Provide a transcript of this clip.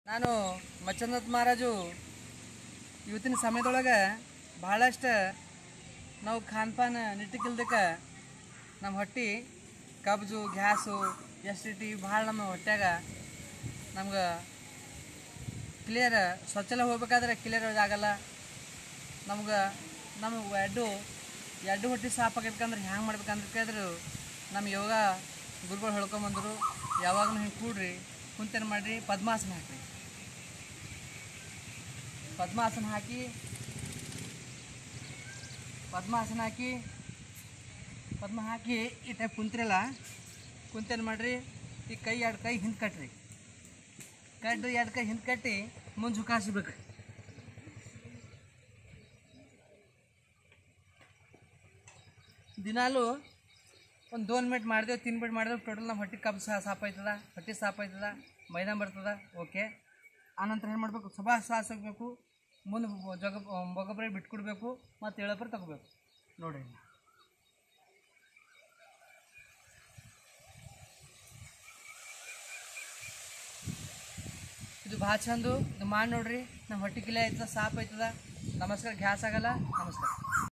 ನಾನು ಮಚ್ಚಂದತ್ ಮಹಾರಾಜು ಇವತ್ತಿನ ಸಮಯದೊಳಗೆ ಭಾಳಷ್ಟು ನಾವು ಖಾನ್ಪಾನ್ ನಿಟ್ಟಿಗಿಲ್ದಕ್ಕೆ ನಮ್ಮ ಹೊಟ್ಟೆ ಕಬ್ಜು ಗ್ಯಾಸು ಎಸಿಡಿಟಿ ಭಾಳ ನಮ್ಮ ಹೊಟ್ಯಾಗ ನಮ್ಗೆ ಕ್ಲಿಯರ್ ಶೌಚಾಲಯ ಹೋಗ್ಬೇಕಾದ್ರೆ ಕ್ಲಿಯರ್ ಆಗಲ್ಲ ನಮ್ಗೆ ನಮ್ಮ ಎಡ್ಡು ಎಡ್ಡು ಹೊಟ್ಟೆ ಸಾಫ್ ಆಗಬೇಕಂದ್ರೆ ಹ್ಯಾಂಗೆ ಮಾಡ್ಬೇಕಂದ್ರೆ ಕೇಳಿದ್ರು ನಮ್ಮ ಯೋಗ ಗುರುಗಳು ಹೇಳ್ಕೊಂಬಂದರು ಯಾವಾಗಲೂ ಹಿಂಗೆ ಕೂಡ್ರಿ ಕುಂತೇನು ಮಾಡಿರಿ ಪದ್ಮಾಸನ ಹಾಕ್ರಿ ಪದ್ಮಾಸನ ಹಾಕಿ ಪದ್ಮಾಸನ ಹಾಕಿ ಪದ್ಮ ಹಾಕಿ ಈ ಟೈಪ್ ಕುಂತಿರಲ್ಲ ಕುಂತೇನು ಮಾಡಿರಿ ಈ ಕೈ ಎರಡು ಕೈ ಹಿಂದೆ ಕಟ್ರಿ ಕಡ್ಡು ಎರಡು ಕೈ ಹಿಂದೆ ಕಟ್ಟಿ ಮುಂದೆ ಜುಕಾಯಿಸ್ಬೇಕು ದಿನಾಲು ಒಂದು ದೋನ್ ಮಿನಿಟ್ ಮಾಡಿದೆವು ತಿನ್ ಮಿನಿಟ್ ಮಾಡಿದೆವು ಟೋಟಲ್ ನಮ್ಮ ಹೊಟ್ಟೆ ಕಬ್ಬು ಸಹ ಸಾಪ್ ಆಯ್ತದ ಹೊಟ್ಟೆ ಸಾಪ್ ಆಯ್ತದ ಮೈದಾ ಬರ್ತದ ಓಕೆ ಆನಂತರ ಏನು ಮಾಡಬೇಕು ಸಭಾ ಸಾಸ್ ಹೋಗ್ಬೇಕು ಮುಂದೆ ಜಗ ಬೊಗೊಬ್ಬರ ಬಿಟ್ಕೊಡ್ಬೇಕು ಮತ್ತು ಎಳಪರ ತಗೋಬೇಕು ನೋಡಿರಿ ಇದು ಭಾಳ ಚಂದು ಇದು ಮಾಡಿ ನೋಡ್ರಿ ನಮ್ಮ ಹೊಟ್ಟೆ ಕಿಲೆ ಆಯ್ತದ ಸಾಪ್ ಆಯ್ತದ ನಮಸ್ಕಾರ ಗ್ಯಾಸ್ ಆಗಲ್ಲ ನಮಸ್ಕಾರ